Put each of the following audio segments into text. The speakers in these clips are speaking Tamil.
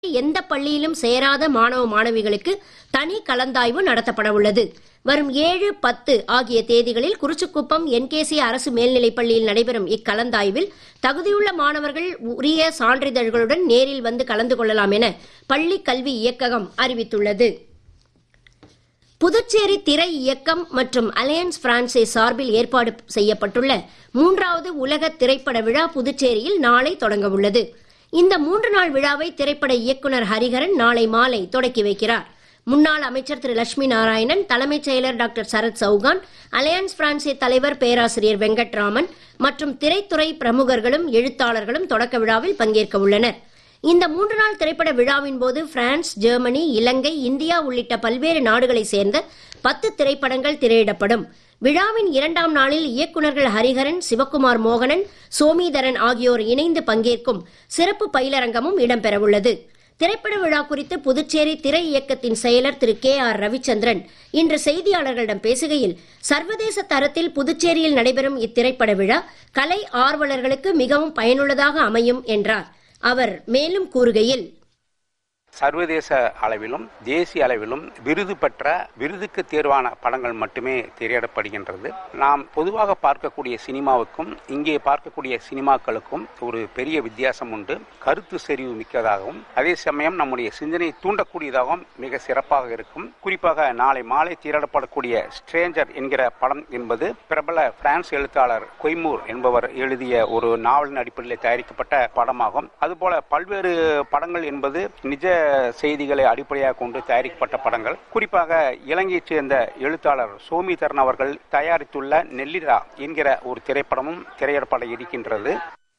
எந்த பள்ளியிலும் சேராத மாணவ மாணவிகளுக்கு தனி கலந்தாய்வு நடத்தப்பட உள்ளது வரும் ஏழு பத்து ஆகிய தேதிகளில் குறிச்சிக்குப்பம் என்கேசி அரசு மேல்நிலைப் பள்ளியில் நடைபெறும் இக்கலந்தாய்வில் தகுதியுள்ள மாணவர்கள் உரிய சான்றிதழ்களுடன் நேரில் வந்து கலந்து கொள்ளலாம் என பள்ளி கல்வி இயக்ககம் அறிவித்துள்ளது புதுச்சேரி திரை இயக்கம் மற்றும் அலையன்ஸ் பிரான்சே சார்பில் ஏற்பாடு செய்யப்பட்டுள்ள மூன்றாவது உலக திரைப்பட விழா புதுச்சேரியில் நாளை தொடங்க உள்ளது இந்த மூன்று நாள் விழாவை திரைப்பட இயக்குனர் ஹரிஹரன் நாளை மாலை தொடக்கி வைக்கிறார் முன்னாள் அமைச்சர் திரு லட்சுமி நாராயணன் தலைமைச் செயலர் doctor Sarath Chauhan alliance francaise தலைவர் பேராசிரியர் வெங்கட்ராமன் மற்றும் திரைத்துறை பிரமுகர்களும் எழுத்தாளர்களும் தொடக்க விழாவில் பங்கேற்க உள்ளனர் இந்த மூன்று நாள் திரைப்பட விழாவின் போது பிரான்ஸ் ஜெர்மனி இலங்கை இந்தியா உள்ளிட்ட பல்வேறு நாடுகளைச் சேர்ந்த பத்து திரைப்படங்கள் திரையிடப்படும் விழாவின் இரண்டாம் நாளில் இயக்குநர்கள் ஹரிஹரன் சிவக்குமார் மோகனன் சோமீதரன் ஆகியோர் இணைந்து பங்கேற்கும் சிறப்பு பயிலரங்கமும் இடம்பெறவுள்ளது திரைப்பட விழா குறித்து புதுச்சேரி திரை இயக்கத்தின் செயலர் திரு கே ஆர் ரவிச்சந்திரன் இன்று செய்தியாளர்களிடம் பேசுகையில் சர்வதேச தரத்தில் புதுச்சேரியில் நடைபெறும் இத்திரைப்பட விழா கலை ஆர்வலர்களுக்கு மிகவும் பயனுள்ளதாக அமையும் என்றார் அவர் மேலும் கூறுகையில் சர்வதேச அளவிலும் தேசிய அளவிலும் விருது பெற்ற விருதுக்கு தேர்வான படங்கள் மட்டுமே திரையிடப்படுகின்றது நாம் பொதுவாக பார்க்கக்கூடிய சினிமாவுக்கும் இங்கே பார்க்கக்கூடிய சினிமாக்களுக்கும் ஒரு பெரிய வித்தியாசம் உண்டு கருத்து செறிவு மிக்கதாகவும் அதே சமயம் நம்முடைய சிந்தனை தூண்டக்கூடியதாகவும் மிக சிறப்பாக இருக்கும் குறிப்பாக நாளை மாலை திரையிடப்படக்கூடிய ஸ்ட்ரேஞ்சர் என்கிற படம் என்பது பிரபல பிரான்ஸ் எழுத்தாளர் கொய்மூர் என்பவர் எழுதிய ஒரு நாவலின் அடிப்படையில் தயாரிக்கப்பட்ட படமாகும் அதுபோல பல்வேறு படங்கள் என்பது நிஜ செய்திகளை அடிப்படையாக கொண்டு தயாரிக்கப்பட்ட படங்கள் குறிப்பாக இலங்கையைச் சேர்ந்த எழுத்தாளர் சோமிதரன் அவர்கள் தயாரித்துள்ள நெல்லிரா என்கிற ஒரு திரைப்படமும் திரையிடப்பட இருக்கின்றது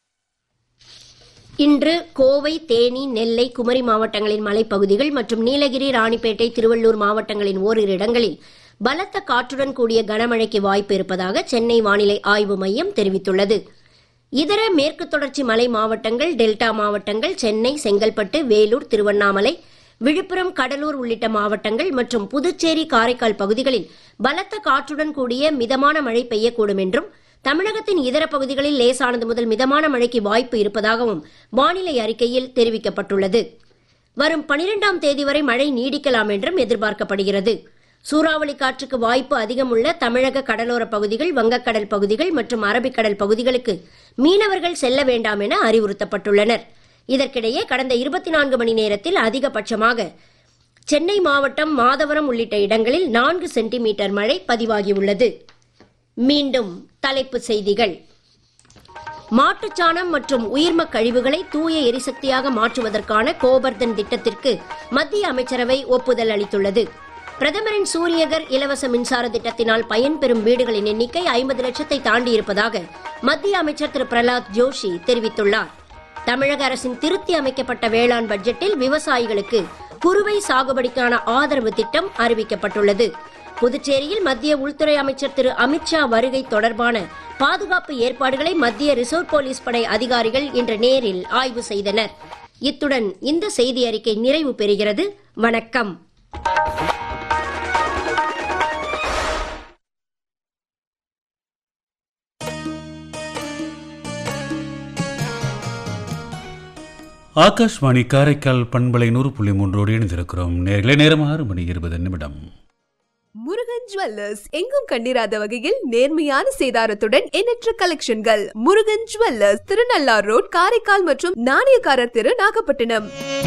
இன்று கோவை தேனி நெல்லை குமரி மாவட்டங்களின் மலைப்பகுதிகள் மற்றும் நீலகிரி ராணிப்பேட்டை திருவள்ளூர் மாவட்டங்களின் ஓரிரு இடங்களில் பலத்த காற்றுடன் கூடிய கனமழைக்கு வாய்ப்பு இருப்பதாக சென்னை வானிலை ஆய்வு மையம் தெரிவித்துள்ளது இதர மேற்கு தொடர்ச்சி மலை மாவட்டங்கள் டெல்டா மாவட்டங்கள் சென்னை செங்கல்பட்டு வேலூர் திருவண்ணாமலை விழுப்புரம் கடலூர் உள்ளிட்ட மாவட்டங்கள் மற்றும் புதுச்சேரி காரைக்கால் பகுதிகளில் பலத்த காற்றுடன் கூடிய மிதமான மழை பெய்யக்கூடும் என்றும் தமிழகத்தின் இதர பகுதிகளில் லேசானது முதல் மிதமான மழைக்கு வாய்ப்பு இருப்பதாகவும் வானிலை அறிக்கையில் தெரிவிக்கப்பட்டுள்ளது வரும் பனிரெண்டாம் தேதி வரை மழை நீடிக்கலாம் என்றும் எதிர்பார்க்கப்படுகிறது சூறாவளி காற்றுக்கு வாய்ப்பு அதிகம் உள்ள தமிழக கடலோர பகுதிகள் வங்கக்கடல் பகுதிகள் மற்றும் அரபிக்கடல் பகுதிகளுக்கு மீனவர்கள் செல்ல வேண்டாம் என அறிவுறுத்தப்பட்டுள்ளனர் இதற்கிடையே கடந்த இருபத்தி நான்கு மணி நேரத்தில் அதிகபட்சமாக சென்னை மாவட்டம் மாதவரம் உள்ளிட்ட இடங்களில் நான்கு சென்டிமீட்டர் மழை பதிவாகியுள்ளது மீண்டும் தலைப்புச் செய்திகள் மாட்டுச்சாணம் மற்றும் உயிர்ம கழிவுகளை தூய எரிசக்தியாக மாற்றுவதற்கான கோபர்தன் திட்டத்திற்கு மத்திய அமைச்சரவை ஒப்புதல் அளித்துள்ளது பிரதமரின் சூரியகர் இலவச மின்சார திட்டத்தினால் பயன்பெறும் வீடுகளின் எண்ணிக்கை ஐம்பது லட்சத்தை தாண்டியிருப்பதாக மத்திய அமைச்சர் திரு பிரலாத் ஜோஷி தெரிவித்துள்ளார் தமிழக அரசின் திருத்தி அமைக்கப்பட்ட வேளாண் பட்ஜெட்டில் விவசாயிகளுக்கு குறுவை சாகுபடிக்கான ஆதரவு திட்டம் அறிவிக்கப்பட்டுள்ளது புதுச்சேரியில் மத்திய உள்துறை அமைச்சர் திரு அமித்ஷா வருகை தொடர்பான பாதுகாப்பு ஏற்பாடுகளை மத்திய ரிசர்வ் போலீஸ் படை அதிகாரிகள் இன்று நேரில் ஆய்வு செய்தனர் இத்துடன் இந்த செய்தி அறிக்கை நிறைவு பெறுகிறது வணக்கம் ஆகாஷ்வாணி காரைக்கால் பண்பலை நூறு புள்ளி மூன்றோடு இணைந்திருக்கிறோம் நேரிலே நேரம் ஆறு மணி இருபது நிமிடம் முருகன் ஜுவல்லர்ஸ் எங்கும் கண்டிராத வகையில் நேர்மையான சேதாரத்துடன் எண்ணற்ற கலெக்ஷன்கள் முருகன் ஜுவல்லர்ஸ் திருநள்ளார் ரோட் காரைக்கால் மற்றும் நாணயக்காரர் தெரு நாகப்பட்டினம்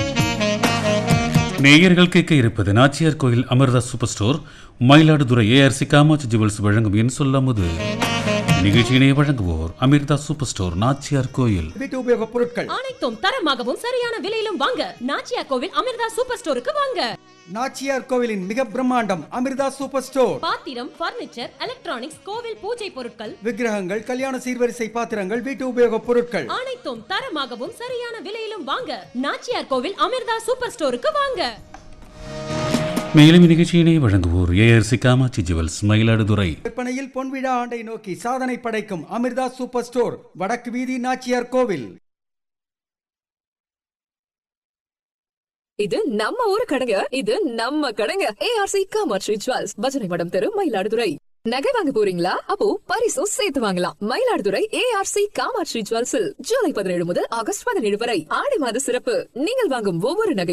நேயர்கள் கேட்க இருப்பது Nachiyar Koil Amirtha super store Mayiladuthurai ARC Kamatchi jewels வழங்கும் என் சொல்லாமது நிகழ்ச்சியினை வழங்குவோர் அமிர்தா சூப்பர் ஸ்டோர் நாச்சியார் கோயில் வீட்டு உபயோகப் பொருட்கள் அனைத்தும் தரமாகவும் சரியான விலையிலும் வாங்க நாச்சியா கோவில் அமிர்தா சூப்பர் ஸ்டோருக்கு வாங்க நாச்சியார் கோவிலின் மிக பிரம்மாண்டம் அமிர்தா சூப்பர் ஸ்டோர் பாத்திரம் பர்னிச்சர் எலக்ட்ரானிக்ஸ் கோவில் பூஜை பொருட்கள் விக்கிரகங்கள் கல்யாண சீர்வரிசை பாத்திரங்கள் வீட்டு உபயோகப் பொருட்கள் அனைத்தும் தரமாகவும் சரியான விலையிலும் வாங்க நாச்சியார் கோவில் அமிர்தா சூப்பர் ஸ்டோருக்கு வாங்க மேலும் இந்நிகழ்ச்சியினை வழங்குவோர் ஏஆர்சி காமாட்சி ஜுவல்ஸ் மயிலாடுதுறை விற்பனையில் பொன்விழா ஆண்டை நோக்கி சாதனை படைக்கும் அமிர்தா சூப்பர் ஸ்டோர் வடக்கு வீதி நாச்சியார் கோவில் இது நம்ம ஊரு கடைங்க இது நம்ம கடைங்க ஏஆர்சி காமாட்சி ஜுவல்ஸ் பஜனை மடம் தெரு மயிலாடுதுறை நகை வாங்க போறீங்களா அப்போ பரிசும் சேர்த்து வாங்கலாம் மயிலாடுதுறை ஏஆர்சி காமாட்சி ஜுவல்ஸில் ஜூலை பதினேழு முதல் ஆகஸ்ட் பதினேழு வரை ஆடி மாத சிறப்பு நீங்கள் வாங்கும் ஒவ்வொரு நகை